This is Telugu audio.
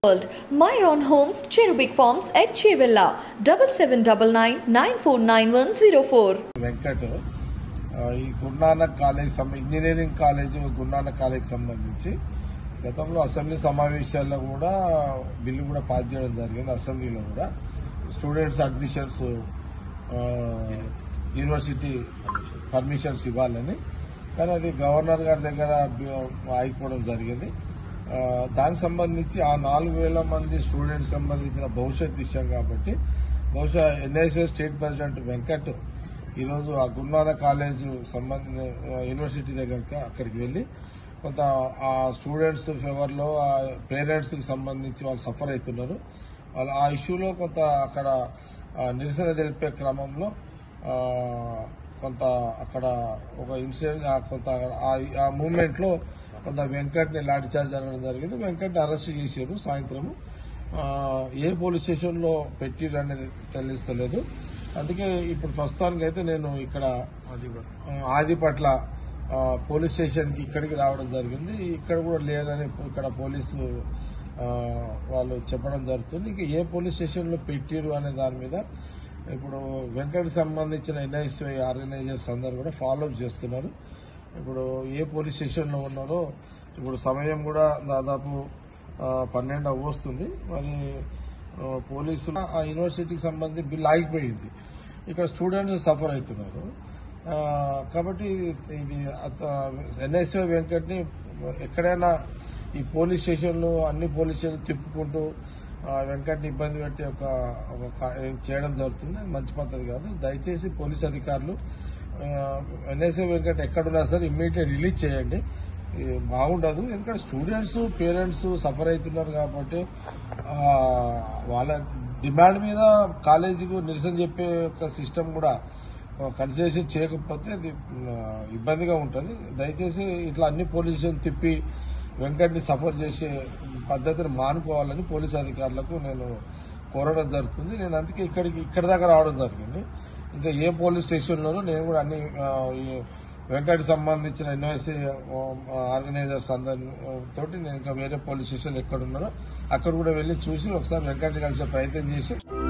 World. Myron Homes, Cherubic Farms at Chevilla, double seven double nine nine four nine one zero four. Venkat ఆ, ఈ గురునానక్ కాలేజ్ సంబ ఇంజనీరింగ్ కాలేజ్ గురునానక్ కాలేజ్ సంబంధించి గతంలో అసెంబ్లీ సమావేశాల్లో కూడా బిల్లు కూడా పాస్ చేయడం జరిగింది అసెంబ్లీలో కూడా స్టూడెంట్స్ అడ్మిషన్స్ ఆ, యూనివర్సిటీ పర్మిషన్స్ ఇవ్వాలని కానీ అది గవర్నర్ గారి దగ్గర బి- ఆగిపోవడం జరిగింది ఆ, దానికి సంబంధించి ఆ నాలుగు వేల మంది స్టూడెంట్స్ సంబంధించిన భవిష్యత్ విషయం కాబట్టి బహుశా ఎన్ఐసిఎస్ స్టేట్ ప్రెసిడెంట్ వెంకట్ ఈరోజు ఆ గురునానక్ కాలేజ్ సంబంధ యూనివర్సిటీ దగ్గరికి అక్కడికి వెళ్లి కొంత ఆ స్టూడెంట్స్ ఫేవర్ లో ఆ పేరెంట్స్ కి సంబంధించి వాళ్ళు సఫర్ అవుతున్నారు వాళ్ళు ఆ ఇష్యూలో కొంత అక్కడ ఆ, నిరసన తెలిపే క్రమంలో ఆ, కొంత అక్కడ ఒక ఇన్సిడెంట్ ఆ కొంత ఆ- ఆ మూమెంట్ లో కొంత వెంకట్ ని లాఠీ చార్జ్ జరగడం జరిగింది వెంకట్ అరెస్ట్ చేశారు సాయంత్రము ఆ, ఏ పోలీస్ స్టేషన్ లో పెట్టిరు అనేది తెలుస్తలేదు అందుకే ఇప్పుడు ప్రస్తుతానికి అయితే నేను ఇక్కడ ఆ, ఆదిపట్ల ఆ, పోలీస్ స్టేషన్ కి ఇక్కడికి రావడం జరిగింది ఇక్కడ కూడా లేదని ఇక్కడ పోలీసు ఆ, వాళ్ళు చెప్పడం జరుగుతుంది ఇంకా ఏ పోలీస్ స్టేషన్ లో పెట్టిరు అనే దాని మీద ఇప్పుడు వెంకట్ సంబంధించిన ఎన్ఐసిఐ ఆర్గనైజర్స్ అందరు కూడా ఫాలో అప్ చేస్తున్నారు ఇప్పుడు ఏ పోలీస్ స్టేషన్ లో ఉన్నారో ఇప్పుడు సమయం కూడా దాదాపు ఆ, పన్నెండు వస్తుంది మరి ఆ, పోలీసులు ఆ యూనివర్సిటీకి సంబంధించి బిల్ ఆగిపోయింది ఇక్కడ స్టూడెంట్స్ సఫర్ అవుతున్నారు ఆ, కాబట్టి ఇది ఎన్ఎస్ఏ వెంకట్ ని ఎక్కడైనా ఈ పోలీస్ స్టేషన్లు అన్ని పోలీస్ స్టేషన్లు తిప్పుకుంటూ ఆ, వెంకట్ని ఇబ్బంది పెట్టి ఒక ఒక కా- చేయడం జరుగుతుంది అది మంచి పద్ధతి కాదు దయచేసి పోలీస్ అధికారులు ఎన్ఎస్ఏ వెంకట్ ఎక్కడున్నా సరే ఇమ్మీడియట్ రిలీజ్ చేయండి ఇది బాగుండదు ఎందుకంటే స్టూడెంట్స్ పేరెంట్స్ సఫర్ అవుతున్నారు కాబట్టి ఆ, వాళ్ళ డిమాండ్ మీద కాలేజీకు నిరసన చెప్పే ఒక సిస్టమ్ కూడా కన్సిడరేషన్ చేయకపోతే అది ఆ, ఇబ్బందిగా ఉంటుంది దయచేసి ఇట్లా అన్ని పోలీస్ స్టేషన్ తిప్పి వెంకట్ని సఫర్ చేసే పద్ధతిని మానుకోవాలని పోలీస్ అధికారులకు నేను కోరడం జరుగుతుంది నేను అందుకే ఇక్కడికి ఇక్కడ దాకా రావడం జరిగింది ఇంకా ఏ పోలీస్ స్టేషన్లోనూ నేను కూడా అన్ని ఆ, ఈ వెంకట్ సంబంధించిన ఎన్ఓఎస్సీ ఆర్గనైజర్స్ అందరి ఆ, తోటి నేను ఇంకా వేరే పోలీస్ స్టేషన్ ఎక్కడ ఉన్నారో అక్కడ కూడా వెళ్లి చూసి ఒకసారి వెంకట్ కలిసే ప్రయత్నం చేసి